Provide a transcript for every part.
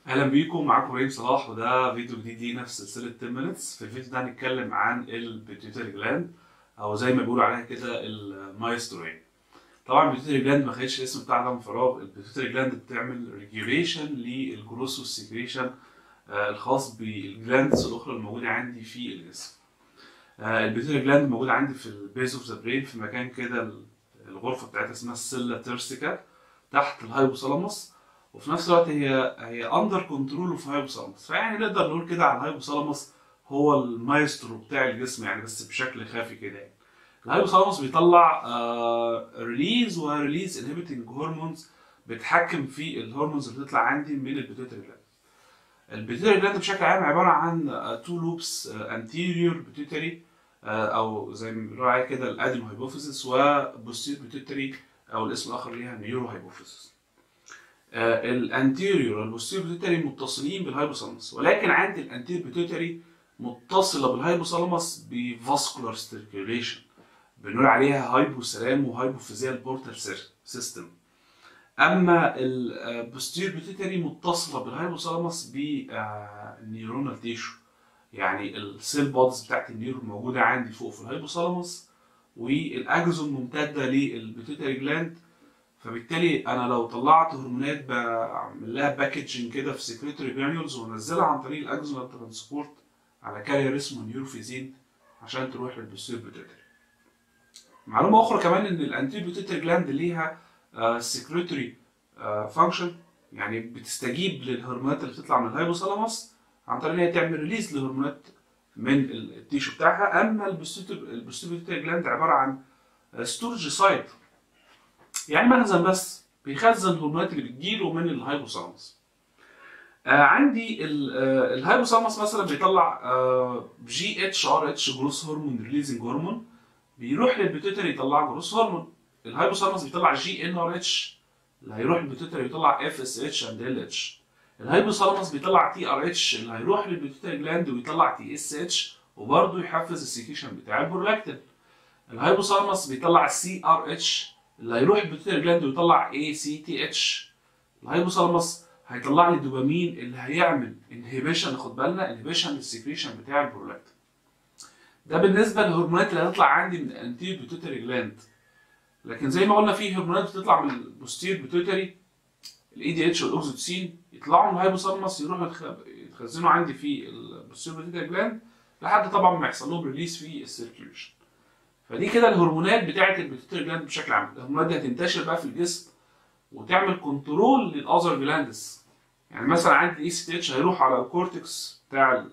اهلا بيكم معاكم ابراهيم صلاح وده فيديو جديد لينا في سلسله 10 minutes في الفيديو ده هنتكلم عن البيتيوتري جلاند او زي ما بيقولوا عليها كده المايستروين طبعا البيتيوتري جلاند ما خدش الاسم بتاعها ده من فراغ البيتيوتري جلاند بتعمل ريجوليشن للجروس والسكريشن الخاص بالجلاندز الاخرى الموجوده عندي في الجسم البيتيوتري جلاند موجوده عندي في البيز اوف ذا برين في مكان كده الغرفه بتاعتها اسمها السيلا تيرسيكا تحت الهايبوثالاموس وفي نفس الوقت هي هي اندر كنترول اوف هايبوثالاموس فيعني نقدر نقول كده على الهايبوثالاموس هو المايسترو بتاع الجسم يعني بس بشكل خافي كده يعني الهايبوثالاموس بيطلع ريليز وريليز انهبيتنج هرمونز بتحكم في الهرمونز اللي بتطلع عندي من البيتيوتري جلاند البيتيوتري جلاند بشكل عام عباره عن تو لوبس انتيريور بيتيوتري او زي ما بنقول عليها كده الادينو هايبوفيسيس وبوستير بيتيوتري او الاسم الاخر ليها نيورو هايبوفيسيس الانتيريور والبوستيريور بيتيوتري متصلين بالهايبوثالاموس ولكن عندي الانتيريور بيتيوتري متصله بالهايبوثالاموس بفاسكولار سيركيوليشن بنقول عليها هايبوثالام وهايبوفيزيال بورتال سيستم اما البوستيريور بيتيوتري متصله بالهايبوثالاموس بنيورونال تيشو يعني السيل بودز بتاعت النيورون موجوده عندي فوق في الهايبوثالاموس والاجزون ممتده للبيتيوتري جلاند فبالتالي انا لو طلعت هرمونات بعمل لها باكجنج كده في سكريتوري جرانيولز وانزلها عن طريق الاكزونال ترانسبورت على كارير اسمه نيوروفيزين عشان تروح للبوستيريور بيتيوتري معلومه اخرى كمان ان الانتيريور بيتيوتري جلاند ليها سكريتوري فانكشن يعني بتستجيب للهرمونات اللي بتطلع من الهايبوثالاموس عن طريق ان هي تعمل ريليز لهرمونات من التيشو بتاعها اما البوستيريور بيتيوتري جلاند عباره عن ستورج سايت يعني مخزن بس بيخزن الهرمونات اللي بتجيله من الهايبوثالاموس آه عندي آه الهايبوثالاموس مثلا بيطلع آه جي اتش ار اتش جروس هرمون ريليزنج هرمون بيروح للبيتيوتري يطلع جروس هرمون الهايبوثالاموس بيطلع جي ان ار اتش اللي هيروح للبيتيوتري يطلع اف اس اتش اند ال اتش الهايبوثالاموس بيطلع تي ار اتش اللي هيروح للبيتيوتري جلاند ويطلع تي اس اتش وبرضه يحفز السكريشن بتاع البرولاكتين الهايبوثالاموس بيطلع سي ار اتش اللي هيروح البيتيوتري جلاند ويطلع اي سي تي اتش الهايبوثالاموس هيطلع لي دوبامين اللي هيعمل انهبيشن خد بالنا انهبيشن للسكريشن بتاع البرولاكتين ده بالنسبه للهرمونات اللي هتطلع عندي من الانتير بيتيوتري جلاند لكن زي ما قلنا في هرمونات بتطلع من البوستير بيتيوتري الاي دي اتش والاوكسيتوسين يطلعوا من الهايبوثالاموس يروحوا يتخزنوا عندي في البوستير بيتيوتري جلاند لحد طبعا ما يحصل لهم ريليس في السيركيوليشن فدي كده الهرمونات بتاعه البيتيوتري جلاند بشكل عام الهرمونات دي هتنتشر بقى في الجسم وتعمل كنترول للاذر جلاندز يعني مثلا عندي اي سي تي اتش هيروح على الكورتكس بتاع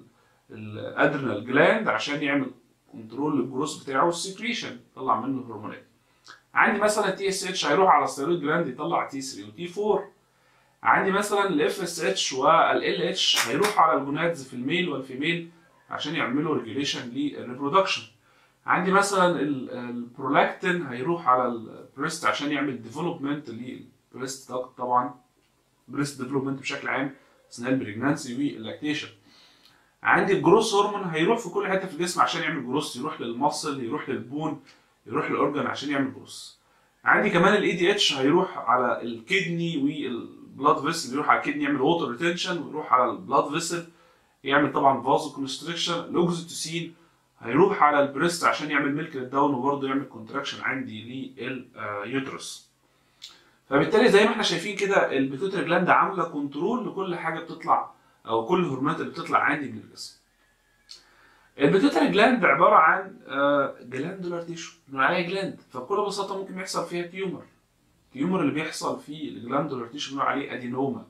الادرينال جلاند عشان يعمل كنترول للجروس بتاعه والسكريشن يطلع منه هرمونات عندي مثلا تي اس اتش هيروح على الثيرويد جلاند يطلع تي 3 وتي 4 عندي مثلا الاف اس اتش والال اتش هيروح على الجونادز في الميل والفيميل عشان يعملوا ريجوليشن للريبرودكشن عندي مثلا البرولاكتين هيروح على البريست عشان يعمل ديفلوبمنت للبريست طبعا بريست ديفلوبمنت بشكل عام اثناء البريجنانسي واللاكتيشن عندي الجروس هرمون هيروح في كل حته في الجسم عشان يعمل جروس يروح للمصل يروح للبون يروح للاورجن عشان يعمل جروس عندي كمان الاي دي اتش هيروح على الكدني والبلاد فيسل يروح على الكدني يعمل ووتر ريتنشن ويروح على البلاد فيسل يعمل طبعا فازو كونستريكشن الاوكسيتوسين هيروح على البريست عشان يعمل ميلك داون وبرضه يعمل كونتراكشن عندي لليوترس فبالتالي زي ما احنا شايفين كده البيتيوتري جلاند عامله كنترول لكل حاجه بتطلع او كل الهرمونات اللي بتطلع عندي من الجسم البيتيوتري جلاند عباره عن جلاندولار تيشو بنقول عليها جلاند فبكل بساطه ممكن يحصل فيها تيومر التيومر اللي بيحصل في الجلاندولار تيشو بنقول عليه ادينوما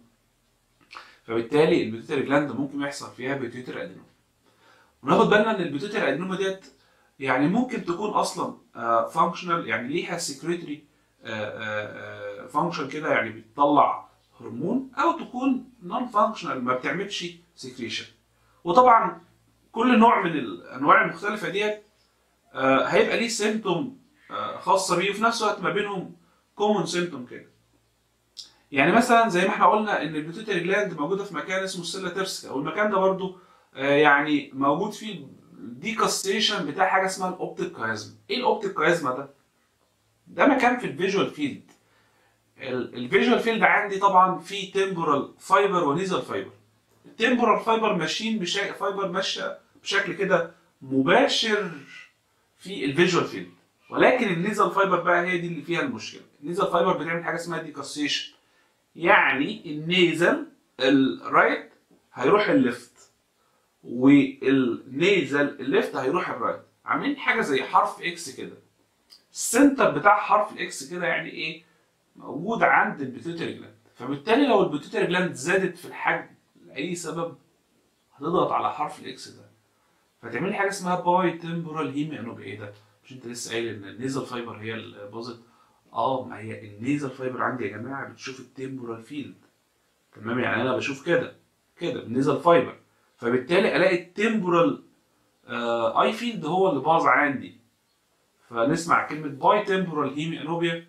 فبالتالي البيتيوتري جلاند ممكن يحصل فيها بيتيوتري ادينوما وناخد بالنا ان البيتيوتري ادينوما ديت يعني ممكن تكون اصلا فانكشنال يعني ليها سكريتري فانكشن كده يعني بتطلع هرمون او تكون نون فانكشنال ما بتعملش سكريشن وطبعا كل نوع من الانواع المختلفه ديت هيبقى ليه سيمتوم خاصه بيه وفي نفس الوقت ما بينهم كومون سيمتوم كده يعني مثلا زي ما احنا قلنا ان البيتيوتري جلاند موجوده في مكان اسمه السيلا تيرسكا والمكان ده برضو يعني موجود فيه ديكاستيشن بتاع حاجه اسمها الاوبتيك كايزما ايه الاوبتيك كايزما ده ده مكان في الفيجوال فيلد الفيجوال فيلد عندي طبعا في تمبورال فايبر ونيزل فايبر التمبورال فايبر ماشيين بشكل فايبر ماشيه بشكل كده مباشر في الفيجوال فيلد ولكن النيزل فايبر بقى هي دي اللي فيها المشكله النيزل فايبر بتعمل حاجه اسمها ديكاسيشن يعني النيزل الرايت هيروح الليفت والنيزل الليفت هيروح الرايت عاملين حاجه زي حرف اكس كده السنتر بتاع حرف الاكس كده يعني ايه موجود عند البيتيوتري جلاند فبالتالي لو البيتيوتري جلاند زادت في الحجم لاي سبب هتضغط على حرف الاكس ده فتعمل حاجه اسمها باي تمبورال هيمي انوبيا ايه ده مش انت لسه قايل ان النيزل فايبر هي اللي باظت اه ما هي النيزل فايبر عندي يا جماعه بتشوف التمبورال فيلد تمام يعني انا بشوف كده كده النيزل فايبر فبالتالي الاقي التمبورال آه اي فيلد هو اللي باظ عندي فنسمع كلمه باي تمبورال هيمي انوبيا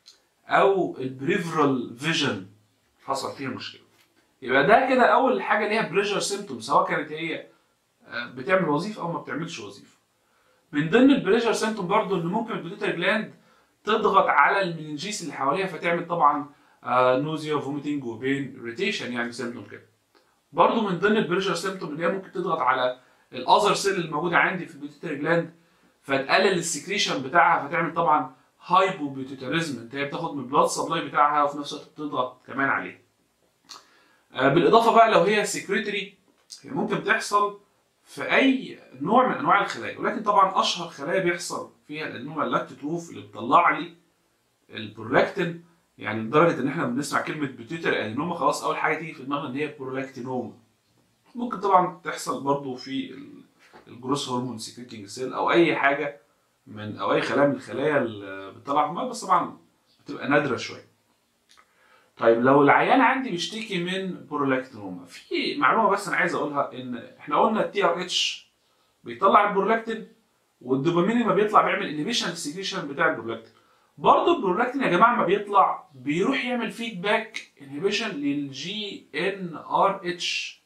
او البريفرال فيجن حصل فيها مشكله يبقى ده كده اول حاجه ليها بريشر سيمتوم سواء كانت هي بتعمل وظيفه او ما بتعملش وظيفه من ضمن البريشر سيمتوم برضو ان ممكن البيتوتري جلاند تضغط على المننجيس اللي حواليها فتعمل طبعا نوزيا وفوميتنج وبين ريتيشن يعني سيمتوم كده برضو من ضمن البريشر سيمتوم اللي هي ممكن تضغط على الاذر سيل الموجوده عندي في البيتوتري جلاند فتقلل السكريشن بتاعها فتعمل طبعا هايبو بيتوتريزم انت هي بتاخد من البلاد سبلاي بتاعها وفي نفس الوقت بتضغط كمان عليه بالاضافه بقى لو هي سكريتري هي ممكن تحصل في اي نوع من انواع الخلايا ولكن طبعا اشهر خلايا بيحصل فيها الانواع اللاكتوتروف اللي بتطلع لي البرولاكتين يعني لدرجه ان احنا بنسمع كلمه بيتيوتري ادينوما خلاص اول حاجه تيجي في دماغنا ان هي برولاكتينوما ممكن طبعا تحصل برضو في الجروس هرمون سكريتنج سيل او اي حاجه من او اي خلايا من الخلايا اللي بتطلع هرمونات بس طبعا بتبقى نادره شويه طيب لو العيان عندي بيشتكي من برولاكتينوما في معلومه بس انا عايز اقولها ان احنا قلنا التي ار اتش بيطلع البرولاكتين والدوبامين لما بيطلع بيعمل انهبيشن للسكريشن بتاع البرولاكتين برضه البرولاكتين يا جماعه ما بيطلع بيروح يعمل فيدباك انهبيشن للجي ان ار اتش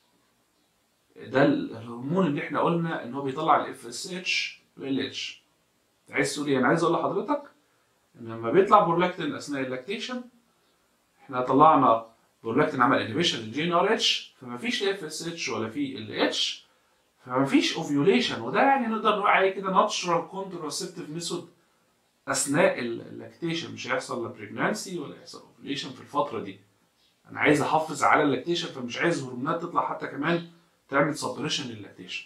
ده الهرمون اللي احنا قلنا ان هو بيطلع الاف اس اتش وال اتش عايز تقول ايه انا عايز اقول لحضرتك ان لما بيطلع برولاكتين اثناء اللاكتيشن احنا طلعنا برولاكتين عمل انهبيشن للجي ان ار اتش فما فيش اف اس اتش ولا في ال اتش فما فيش اوفيوليشن وده يعني نقدر نقول عليه كده ناتشرال كونتراسبتيف ميثود اثناء اللاكتيشن مش هيحصل لا بريجنانسي ولا هيحصل اوفيوليشن في الفتره دي انا عايز احافظ على اللاكتيشن فمش عايز هرمونات تطلع حتى كمان تعمل سبريشن للاكتيشن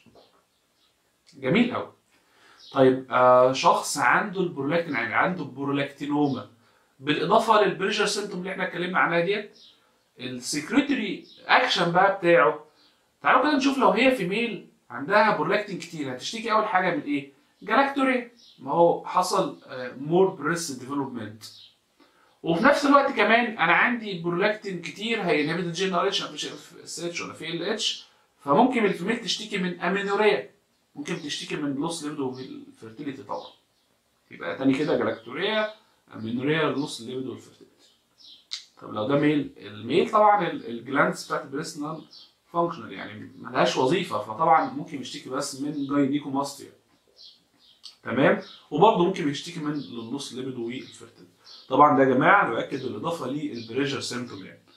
جميل قوي طيب آه شخص عنده البرولاكتين يعني عنده برولاكتينوما بالاضافه للبريشر سيمتوم اللي احنا اتكلمنا عنها ديت السكريتري اكشن بقى بتاعه تعالوا كده نشوف لو هي في ميل عندها برولاكتين كتير هتشتكي اول حاجه من ايه؟ جلاكتوري ما هو حصل مور بريس ديفلوبمنت وفي نفس الوقت كمان انا عندي برولاكتين كتير هينهبت الجين ار اتش مفيش اس اتش ولا في ال اتش فممكن الفيميل تشتكي من امينوريا ممكن تشتكي من لوس ليبدو والفيرتيليتي طبعا يبقى تاني كده جلاكتوريا امينوريا لوس ليبدو والفيرتيليتي طب لو ده ميل الميل طبعا الجلاندز بتاعت البريست نون فانكشنال يعني ملهاش وظيفه فطبعا ممكن يشتكي بس من جاينيكوماستيا تمام وبرضه ممكن يشتكي من اللوس ليبدو والفيرتيليتي طبعا ده يا جماعه باكد بالاضافه للبريشر سيمتوم يعني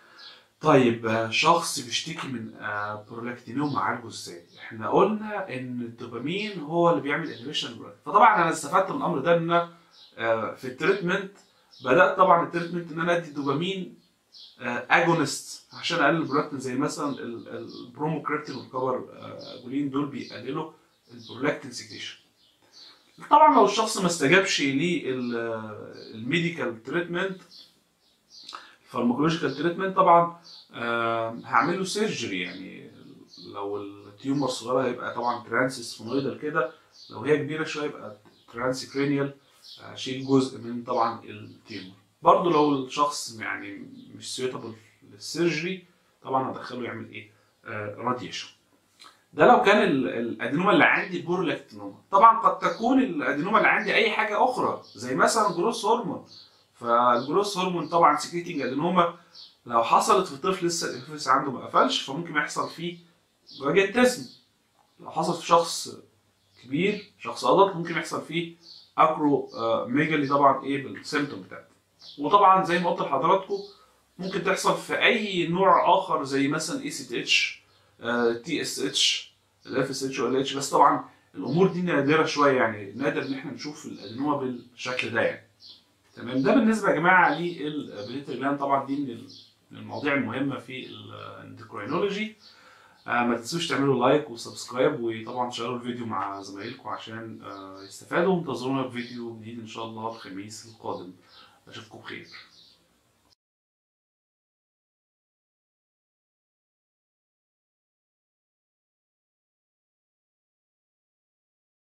طيب شخص بيشتكي من برولاكتينوما عالجه ازاي؟ احنا قلنا ان الدوبامين هو اللي بيعمل انهبيشن فطبعا انا استفدت من الامر ده ان في التريتمنت بدات طبعا التريتمنت ان انا ادي دوبامين اجونست عشان اقلل البرولاكتين زي مثلا البروموكريبتين والكبر اجولين دول بيقللوا البرولاكتين سكريشن طبعا لو الشخص ما استجابش للميديكال تريتمنت الفارماكولوجيكال تريتمنت طبعا هعمل له سيرجري يعني لو التيومر صغيره هيبقى طبعا ترانسيس فونويدال كده لو هي كبيره شويه يبقى ترانس كرينيال اشيل جزء من طبعا التيومر برضه لو الشخص يعني مش سيوتابل للسيرجري طبعا هدخله يعمل ايه راديشن ده لو كان الادينوما اللي عندي بورلاكتينوما طبعا قد تكون الادينوما اللي عندي اي حاجه اخرى زي مثلا جروس هرمون فالجروس هرمون طبعا سكريتنج ادينوما لو حصلت في طفل لسه الانفلس عنده ما قفلش فممكن يحصل فيه جاجنتزم لو حصل في شخص كبير شخص ادلت ممكن يحصل فيه اكرو ميجالي طبعا ايه بالسيمتوم بتاعته وطبعا زي ما قلت لحضراتكم ممكن تحصل في اي نوع اخر زي مثلا اي سي تي اتش تي اس اتش الاف اس اتش وال اتش بس طبعا الامور دي نادره شويه يعني نادر ان احنا نشوف الادينوما بالشكل ده يعني تمام ده بالنسبه يا جماعه للبليتر جلاند طبعا دي من المواضيع المهمه في الاندوكراينولوجي آه ما تنسوش تعملوا لايك وسبسكرايب وطبعا تشيروا الفيديو مع زمايلكم عشان آه يستفادوا وانتظرونا بفيديو جديد ان شاء الله الخميس القادم اشوفكم بخير